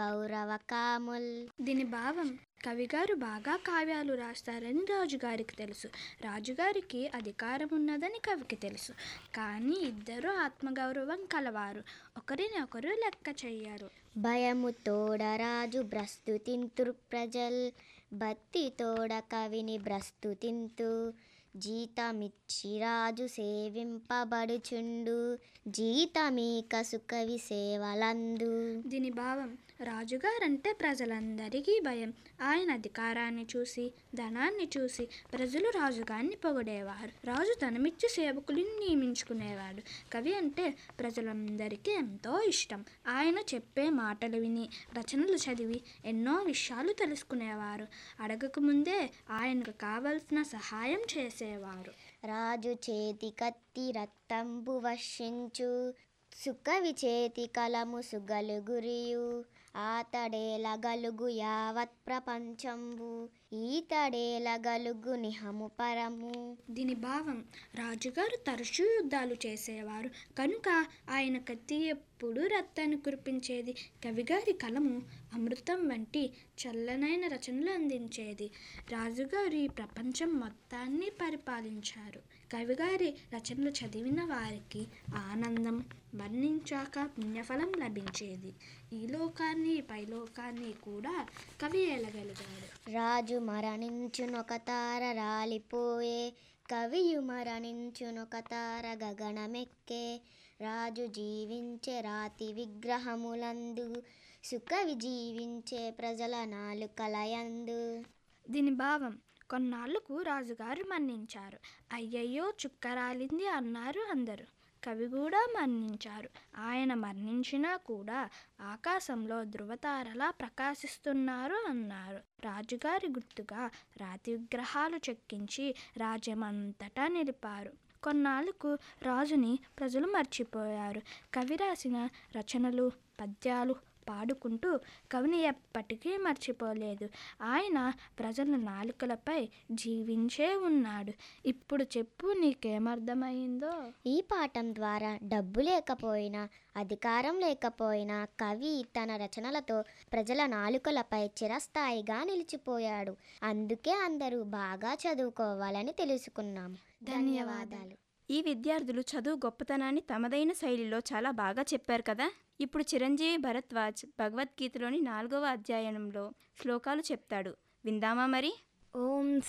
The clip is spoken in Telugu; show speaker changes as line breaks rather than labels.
గౌరవ కాముల్
దీని భావం కవిగారు బాగా కావ్యాలు రాస్తారని రాజుగారికి తెలుసు రాజుగారికి అధికారం ఉన్నదని కవికి తెలుసు కానీ ఇద్దరు ఆత్మగౌరవం కలవారు ఒకరిని ఒకరు లెక్క చెయ్యరు
భయము తోడ రాజు భ్రస్తుతింతురు ప్రజల్ భక్తి తోడ కవిని భ్రస్తుతింతు జీతమిచ్చి రాజు సేవింపబడుచుండు జీతమీక సుకవి సేవలందు
దీని భావం రాజుగారంటే ప్రజలందరికీ భయం ఆయన అధికారాన్ని చూసి ధనాన్ని చూసి ప్రజలు రాజుగారిని పొగిడేవారు రాజు ధనమిచ్చి సేవకులను నియమించుకునేవాడు కవి అంటే ప్రజలందరికీ ఎంతో ఇష్టం ఆయన చెప్పే మాటలు విని రచనలు చదివి ఎన్నో విషయాలు తెలుసుకునేవారు అడగకముందే ఆయనకు కావలసిన సహాయం చేసేవారు
రాజు చేతి కత్తి రక్తంబు వర్షించు సుకవి చేతి కలము సుగలుగురియు ఆతడేల గలుగు యావత్ ప్రపంచంబు ఈతడేల గలుగు నిహము పరము
దీని భావం రాజుగారు తరచూ యుద్ధాలు చేసేవారు కనుక ఆయన కత్తి ఎప్పుడు రక్తాన్ని కురిపించేది కవిగారి కలము అమృతం వంటి చల్లనైన రచనలు అందించేది రాజుగారు ఈ ప్రపంచం మొత్తాన్ని పరిపాలించారు కవిగారి రచనలు చదివిన వారికి ఆనందం వర్ణించాక పుణ్యఫలం లభించేది ఈ లోకాన్ని పైలోకాన్ని కూడా కవి ఏలగలిగాడు
రాజు మరణించునొక తార రాలిపోయే కవియు మరణించునొక తార గగనమెక్కే రాజు జీవించే రాతి విగ్రహములందు సుకవి జీవించే ప్రజల నాలుకలయందు
దీని భావం కొన్నాళ్లకు రాజుగారు మరణించారు అయ్యయ్యో చుక్క రాలింది అన్నారు అందరూ కవి కూడా మరణించారు ఆయన మరణించినా కూడా ఆకాశంలో ధృవతారలా ప్రకాశిస్తున్నారు అన్నారు రాజుగారి గుర్తుగా రాతి విగ్రహాలు చెక్కించి రాజ్యమంతటా నిలిపారు కొన్నాళ్లకు రాజుని ప్రజలు మర్చిపోయారు కవి రాసిన రచనలు పద్యాలు పాడుకుంటూ కవిని ఎప్పటికీ మర్చిపోలేదు ఆయన ప్రజల నాలుకలపై జీవించే ఉన్నాడు ఇప్పుడు చెప్పు నీకేమర్థమైందో
ఈ పాఠం ద్వారా డబ్బు లేకపోయినా అధికారం లేకపోయినా కవి తన రచనలతో ప్రజల నాలుకలపై చిరస్థాయిగా నిలిచిపోయాడు అందుకే అందరూ బాగా చదువుకోవాలని తెలుసుకున్నాము ధన్యవాదాలు
ఈ విద్యార్థులు చదువు గొప్పతనాన్ని తమదైన శైలిలో చాలా బాగా చెప్పారు కదా ఇప్పుడు చిరంజీవి భరద్వాజ్ భగవద్గీతలోని నాలుగవ అధ్యాయంలో శ్లోకాలు చెప్తాడు విందామా మరి
ఓం